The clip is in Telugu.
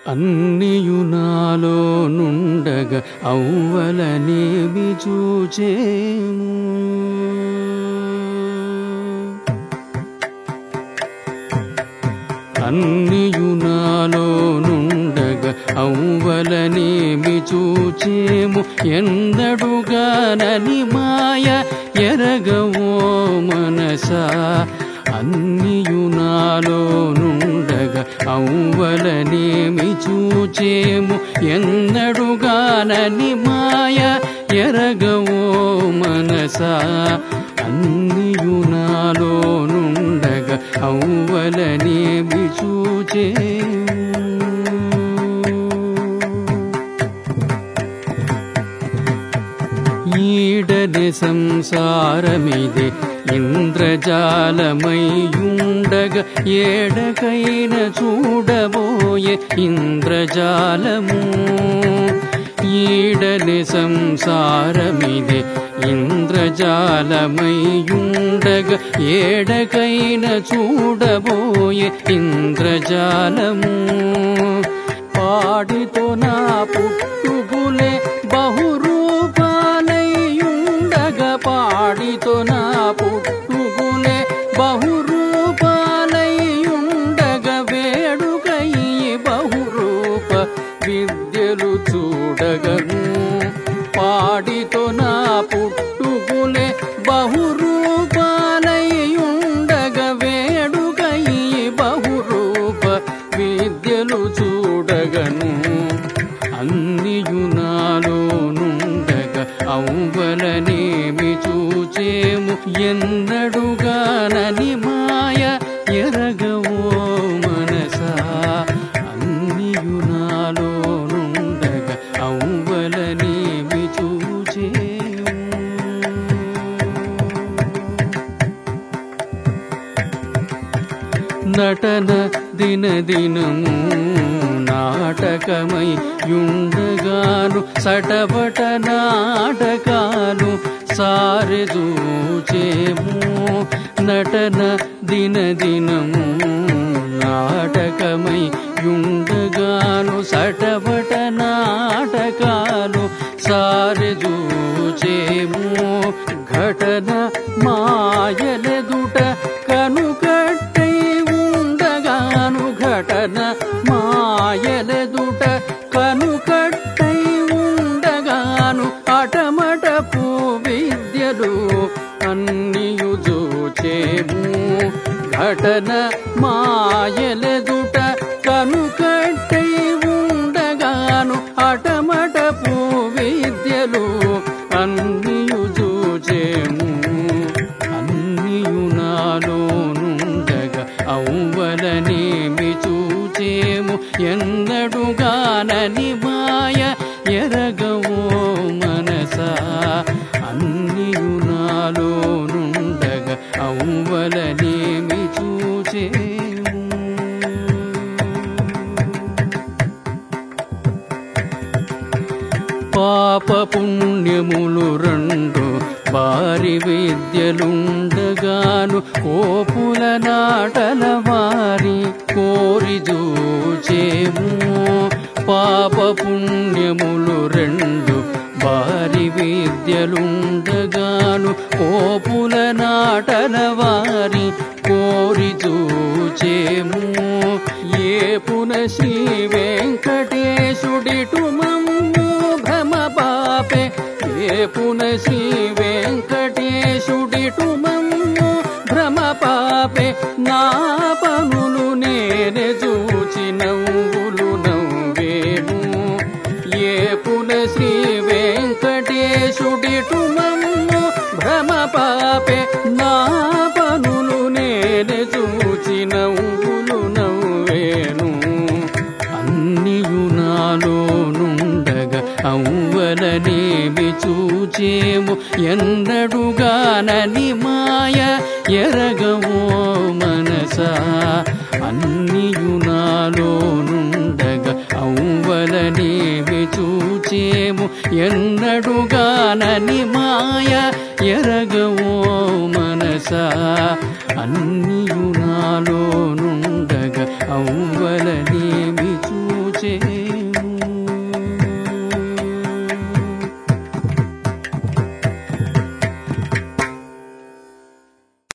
అన్నియు నాలో నుండగ అవ్వలనేమి చూచేము అన్నియు నాలో నుండగ అవ్వలనేమి చూచేము ఎందడుగానని మాయ ఎరగవో మనసా అన్నియు నాలో నుండగ అవ్వలనేమి చూచేము ఎన్నడుగానని మాయ ఎరగవో మనసా అన్నియు నాలో నుండగ అవ్వలనేమి చూచేము ఈడని సంసారమిదే ఇంద్రజాలమయ్యుండగ ఏడకైన చూడబోయే ఇంద్రజాలము ఈడని సంసారమిదే ఇంద్రజాలమయ్యుండగ ఏడకైన చూడబోయే ఇంద్రజాలము పాడితో నా పుట్టుగులే బహురూపాలయ్యుండగ పాడితో నా పుట్టుగులే బహురూపాలయ్యుండగ వేడుకై బహురూప విద్యలు చూడగను పాడితో నా పుట్టుగులే బహురూపాలయ్యుండగ వేడుకై బహురూప విద్యలు చూడగను అన్నియు నాలో నుండగ అవ్వలనేమి చూచేము ఎన్నడుగానని మాయ ఎరగవో మనసా అన్నియు నాలో నుండగ అవ్వలనేమి చూచేము నటన దినదినము నాటకమై యుండగాను సటబట నాటకాలు సారెదూచేము నటన దినదినము నాటకమై యుండగాను సటబట నాటకాలు సారెదూచేము ఘటన మాయలెదుట కనుకట్టై ఉండగాను ఘటన మాయలెదుట కనుకట్టై ఉండగాను అటమటపు విద్యలు అన్నియు చూచేము ఘటన మాయలెదుట కనుకట్టై ఉండగాను అటమటపు విద్యలు అన్నియు చూచేము అన్నియు నాలో నుండగ అవ్వలనేమి చూచేము ఎన్నడుగానని మాయ ఎరగవో మనసా అన్నియు నాలో నుండగ అవ్వలనేమి చూచేము పాప పుణ్యములు రెండు వారి విద్యలుండగాను కోపుల నాటల వారి కోరి చూచేము పాప పుణ్యములు రెండు వారి విద్యలుండగాను కోపుల నాటల వారి కోరి చూచేము ఏ పున శ్రీ వెంకటేశుడిటు మమ్ము భ్రమ పాపే ఏ పున శ్రీ వెంకటేశుడిటు మమ్ము భ్రమ పాపే నా పనులు నేనే చూచి నవ్వులు నవ్వేము ఏ పున శ్రీ వెంకటేశుడిటు మమ్ము భ్రమ పాపే నా పనులు నేనే చూచి నవ్వులు నవ్వేను అన్నియు నాలో నుండగ అవ్వలనేమి చూచేము ఎన్నడుగానని మాయ ఎరగవో మనసా అన్నియు నాలో నుండగ అవ్వలనేమి చూచేము ఎన్నడుగానని మాయ ఎరగవో మనసా అన్నియు నాలో నుండగ అవ్వలనేమి చూచే